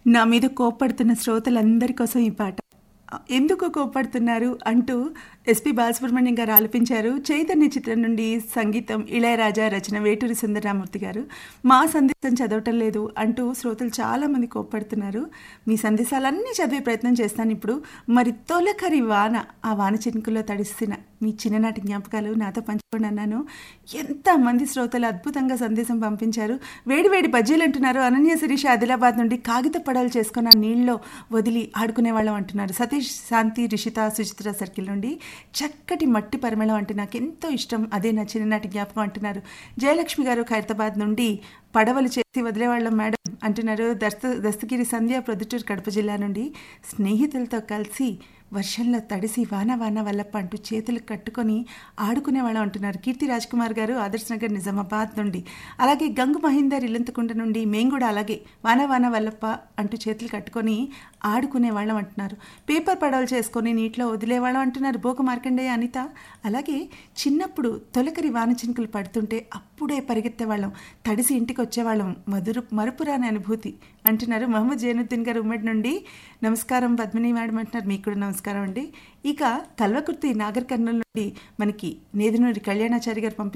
నా మీద కోప్పడుతున్న శ్రోతలందరి కోసం ఈ పాట ఎందుకు కోప్పడుతున్నారు అంటూ ఎస్పి బాలసుబ్రహ్మణ్యం గారు ఆలపించారు చైతన్య చిత్రం నుండి సంగీతం ఇళయరాజా రచన వేటూరి సుందరరామూర్తి గారు మా సందేశం చదవటం లేదు అంటూ శ్రోతలు చాలామంది కోప్పడుతున్నారు మీ సందేశాలన్నీ చదివే ప్రయత్నం చేస్తాను ఇప్పుడు మరి తొలకరి వాన ఆ వాన చినుకుల్లో తడిసిన మీ చిన్ననాటి జ్ఞాపకాలు నాతో పంచుకోండి అన్నాను ఎంతమంది శ్రోతలు అద్భుతంగా సందేశం పంపించారు వేడి వేడి బజ్జీలు అంటున్నారు అనన్య శిరీష ఆదిలాబాద్ నుండి కాగిత పడాలు చేసుకుని ఆ నీళ్ళలో వదిలి ఆడుకునే వాళ్ళం అంటున్నారు సతీష్ శాంతి రిషిత సుచిత్ర సర్కిల్ నుండి చక్కటి మట్టి పరిమళం అంటే నాకు ఎంతో ఇష్టం అదే నా చిన్ననాటి జ్ఞాపకం అంటున్నారు జయలక్ష్మి గారు ఖైరతాబాద్ నుండి పడవలు చేసి వదిలేవాళ్ళం మేడం అంటున్నారు దస్త దస్తగిరి సంధ్య ప్రొద్దుటూరు కడప జిల్లా నుండి స్నేహితులతో కలిసి వర్షంలో తడిసి వాన వాన వల్లప్ప అంటూ చేతులు కట్టుకొని ఆడుకునేవాళ్ళం అంటున్నారు కీర్తి రాజ్ కుమార్ గారు ఆదర్శ్ నగర్ నిజామాబాద్ నుండి అలాగే గంగు మహీందర్ ఇల్లంతకుంట నుండి మేము కూడా అలాగే వాన వాన వల్లప్ప అంటూ చేతులు కట్టుకొని ఆడుకునేవాళ్ళం అంటున్నారు పేపర్ పడవలు చేసుకొని నీటిలో వదిలేవాళ్ళం అంటున్నారు బోక మార్కండేయ అనిత అలాగే చిన్నప్పుడు తొలకరి వాన చినుకులు పడుతుంటే అప్పుడే పరిగెత్తేవాళ్ళం తడిసి ఇంటికి వచ్చేవాళ్ళం మధురు మరుపురాని అనుభూతి అంటున్నారు మహమ్మద్ జైనుద్దీన్ గారు ఉమ్మడి నుండి నమస్కారం పద్మిని మేడం అంటున్నారు మీకు కూడా నమస్కారం అండి ఇక కల్వకుర్తి నాగర్ కర్నూలు నుండి మనకి నేదునూరి కళ్యాణాచారి గారు పంపి